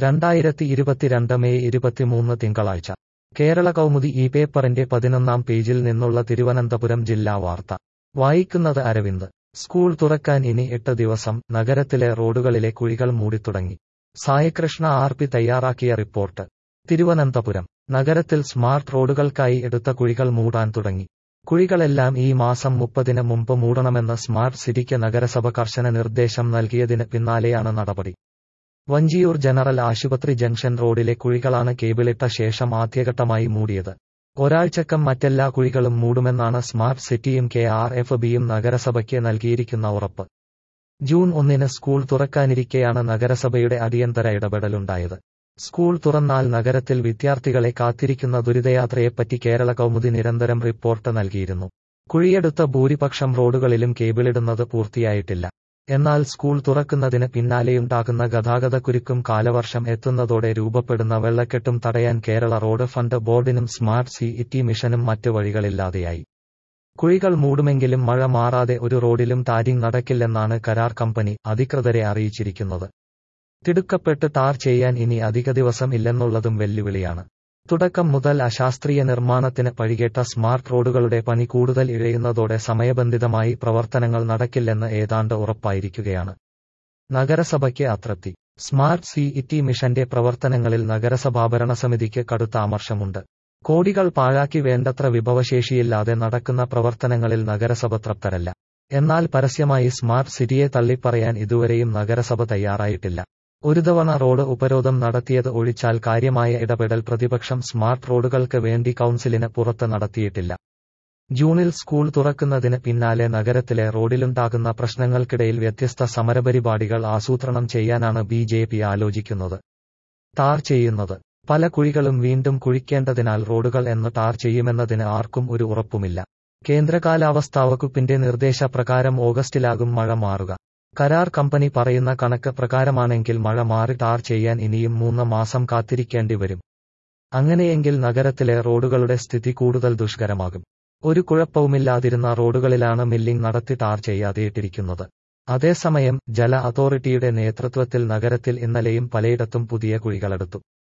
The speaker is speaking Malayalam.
രണ്ടായിരത്തി ഇരുപത്തിരണ്ട് മെയ് ഇരുപത്തിമൂന്ന് തിങ്കളാഴ്ച കേരള കൗമുദി ഈ പേപ്പറിന്റെ പതിനൊന്നാം പേജിൽ നിന്നുള്ള തിരുവനന്തപുരം ജില്ലാ വാർത്ത വായിക്കുന്നത് അരവിന്ദ് സ്കൂൾ തുറക്കാൻ ഇനി എട്ട് ദിവസം നഗരത്തിലെ റോഡുകളിലെ കുഴികൾ മൂടിത്തുടങ്ങി സായകൃഷ്ണ ആർ പി തയ്യാറാക്കിയ റിപ്പോർട്ട് തിരുവനന്തപുരം നഗരത്തിൽ സ്മാർട്ട് റോഡുകൾക്കായി എടുത്ത കുഴികൾ മൂടാൻ തുടങ്ങി കുഴികളെല്ലാം ഈ മാസം മുപ്പതിന് മുമ്പ് മൂടണമെന്ന് സ്മാർട്ട് സിറ്റിക്ക് നഗരസഭ കർശന നിർദ്ദേശം നൽകിയതിന് പിന്നാലെയാണ് നടപടി വഞ്ചിയൂർ ജനറൽ ആശുപത്രി ജംഗ്ഷൻ റോഡിലെ കുഴികളാണ് കേബിളിട്ട ശേഷം ആദ്യഘട്ടമായി മൂടിയത് ഒരാഴ്ചക്കം മറ്റെല്ലാ കുഴികളും മൂടുമെന്നാണ് സ്മാർട്ട് സിറ്റിയും കെ ആർ എഫ് ബിയും നഗരസഭയ്ക്ക് നൽകിയിരിക്കുന്ന ഉറപ്പ് ജൂൺ ഒന്നിന് സ്കൂൾ തുറക്കാനിരിക്കെയാണ് നഗരസഭയുടെ അടിയന്തര ഇടപെടലുണ്ടായത് സ്കൂൾ തുറന്നാൽ നഗരത്തിൽ വിദ്യാർത്ഥികളെ കാത്തിരിക്കുന്ന ദുരിതയാത്രയെപ്പറ്റി കേരള കൗമുദി നിരന്തരം റിപ്പോർട്ട് നൽകിയിരുന്നു കുഴിയെടുത്ത ഭൂരിപക്ഷം റോഡുകളിലും കേബിളിടുന്നത് പൂർത്തിയായിട്ടില്ല എന്നാൽ സ്കൂൾ തുറക്കുന്നതിന് പിന്നാലെയുണ്ടാകുന്ന ഗതാഗതക്കുരുക്കും കാലവർഷം എത്തുന്നതോടെ രൂപപ്പെടുന്ന വെള്ളക്കെട്ടും തടയാൻ കേരള റോഡ് ഫണ്ട് ബോർഡിനും സ്മാർട്ട് സി ഇറ്റി മിഷനും മറ്റ് വഴികളില്ലാതെയായി കുഴികൾ മൂടുമെങ്കിലും മഴ മാറാതെ ഒരു റോഡിലും ടാരിംഗ് നടക്കില്ലെന്നാണ് കരാർ കമ്പനി അധികൃതരെ അറിയിച്ചിരിക്കുന്നത് തിടുക്കപ്പെട്ട് ടാർ ചെയ്യാൻ ഇനി അധിക ദിവസം ഇല്ലെന്നുള്ളതും വെല്ലുവിളിയാണ് തുടക്കം മുതൽ അശാസ്ത്രീയ നിർമ്മാണത്തിന് പഴികേട്ട സ്മാർട്ട് റോഡുകളുടെ പണി കൂടുതൽ ഇഴയുന്നതോടെ സമയബന്ധിതമായി പ്രവർത്തനങ്ങൾ നടക്കില്ലെന്ന് ഏതാണ്ട് ഉറപ്പായിരിക്കുകയാണ് നഗരസഭയ്ക്ക് അതൃപ്തി സ്മാർട്ട് സി ഇറ്റി മിഷന്റെ പ്രവർത്തനങ്ങളിൽ നഗരസഭാ ഭരണസമിതിക്ക് കടുത്ത അമർഷമുണ്ട് കോടികൾ പാഴാക്കി വേണ്ടത്ര വിഭവശേഷിയില്ലാതെ നടക്കുന്ന പ്രവർത്തനങ്ങളിൽ നഗരസഭ തൃപ്തരല്ല എന്നാൽ പരസ്യമായി സ്മാർട്ട് സിറ്റിയെ തള്ളിപ്പറയാൻ ഇതുവരെയും നഗരസഭ തയ്യാറായിട്ടില്ല ഒരു തവണ റോഡ് ഉപരോധം നടത്തിയത് ഒഴിച്ചാൽ കാര്യമായ ഇടപെടൽ പ്രതിപക്ഷം സ്മാർട്ട് റോഡുകൾക്ക് വേണ്ടി കൗൺസിലിന് പുറത്ത് നടത്തിയിട്ടില്ല ജൂണിൽ സ്കൂൾ തുറക്കുന്നതിന് പിന്നാലെ നഗരത്തിലെ റോഡിലുണ്ടാകുന്ന പ്രശ്നങ്ങൾക്കിടയിൽ വ്യത്യസ്ത സമരപരിപാടികൾ ആസൂത്രണം ചെയ്യാനാണ് ബി ജെ പി ആലോചിക്കുന്നത് ടാർ ചെയ്യുന്നത് പല കുഴികളും വീണ്ടും കുഴിക്കേണ്ടതിനാൽ റോഡുകൾ എന്ന് ടാർ ചെയ്യുമെന്നതിന് ആർക്കും ഒരു ഉറപ്പുമില്ല കേന്ദ്ര കാലാവസ്ഥാ വകുപ്പിന്റെ നിർദ്ദേശപ്രകാരം ഓഗസ്റ്റിലാകും മഴ മാറുക കരാർ കമ്പനി പറയുന്ന കണക്ക് പ്രകാരമാണെങ്കിൽ മഴ മാറി ടാർ ചെയ്യാൻ ഇനിയും മൂന്ന് മാസം കാത്തിരിക്കേണ്ടി വരും അങ്ങനെയെങ്കിൽ നഗരത്തിലെ റോഡുകളുടെ സ്ഥിതി കൂടുതൽ ദുഷ്കരമാകും ഒരു കുഴപ്പവുമില്ലാതിരുന്ന റോഡുകളിലാണ് മില്ലിംഗ് നടത്തി ടാർ ചെയ്യാതെയിട്ടിരിക്കുന്നത് അതേസമയം ജല അതോറിറ്റിയുടെ നേതൃത്വത്തിൽ നഗരത്തിൽ ഇന്നലെയും പലയിടത്തും പുതിയ കുഴികളെടുത്തു